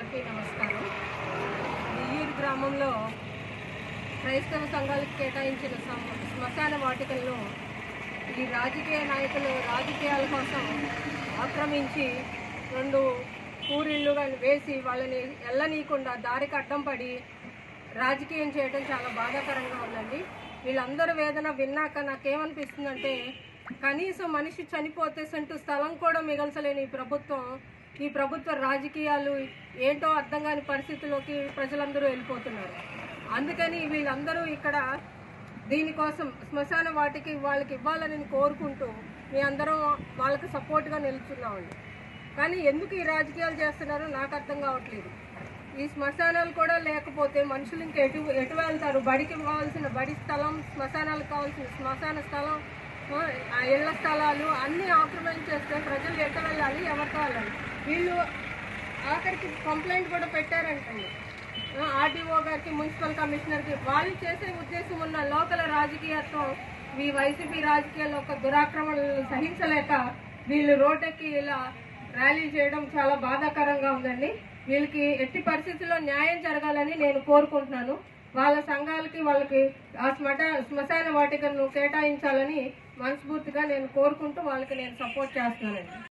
అందరికీ నమస్కారం ఇయ్యూరు గ్రామంలో క్రైస్తవ సంఘాలకు కేటాయించిన సం- శ్మశాన వాటికల్లో ఈ రాజకీయ నాయకులు రాజకీయాల కోసం ఆక్రమించి రెండు కూరిళ్ళు కానీ వేసి వాళ్ళని ఎల్లనీయకుండా దారికి అడ్డం పడి రాజకీయం చేయడం చాలా బాధాకరంగా ఉందండి వీళ్ళందరి వేదన విన్నాక నాకేమనిపిస్తుందంటే కనీసం మనిషి చనిపోతే సెంటు స్థలం కూడా మిగల్చలేని ఈ ప్రభుత్వం ఈ ప్రభుత్వ రాజకీయాలు ఏంటో అర్థం కాని పరిస్థితిలోకి ప్రజలందరూ వెళ్ళిపోతున్నారు అందుకని వీళ్ళందరూ ఇక్కడ దీనికోసం శ్మశాన వాటికి వాళ్ళకి ఇవ్వాలని కోరుకుంటూ మీ అందరం వాళ్ళకి సపోర్ట్గా నిలుచున్నామండి కానీ ఎందుకు ఈ రాజకీయాలు చేస్తున్నారో నాకు అర్థం కావట్లేదు ఈ శ్మశానాలు కూడా లేకపోతే మనుషులు ఇంకా ఎటు ఎటు వెళ్తారు బడికి కావాల్సిన బడి స్థలం శ్మశానాలకు కావాల్సిన శ్మశాన స్థలం ఆ, ఆ ఇళ్ల స్థలాలు అన్నీ ఆక్రమించేస్తే ప్రజలు ఎటు వెళ్ళాలి ఎవరితో వెళ్ళాలి వీళ్ళు ఆఖరికి కంప్లైంట్ కూడా పెట్టారంటండి ఆర్టీఓ గారికి మున్సిపల్ కమిషనర్కి వాళ్ళు చేసే ఉద్దేశం ఉన్న లోకల్ రాజకీయత్వం ఈ వైసీపీ రాజకీయాల్లో ఒక దురాక్రమణలు సహించలేక వీళ్ళు రోడ్డెక్కి ఇలా ర్యాలీ చేయడం చాలా బాధాకరంగా ఉందండి వీళ్ళకి ఎట్టి పరిస్థితుల్లో న్యాయం జరగాలని నేను కోరుకుంటున్నాను వాళ్ళ సంఘాలకి వాళ్ళకి ఆ స్మట శ్మశాన వాటికను కేటాయించాలని మనస్ఫూర్తిగా నేను కోరుకుంటూ వాళ్ళకి నేను సపోర్ట్ చేస్తున్నానండి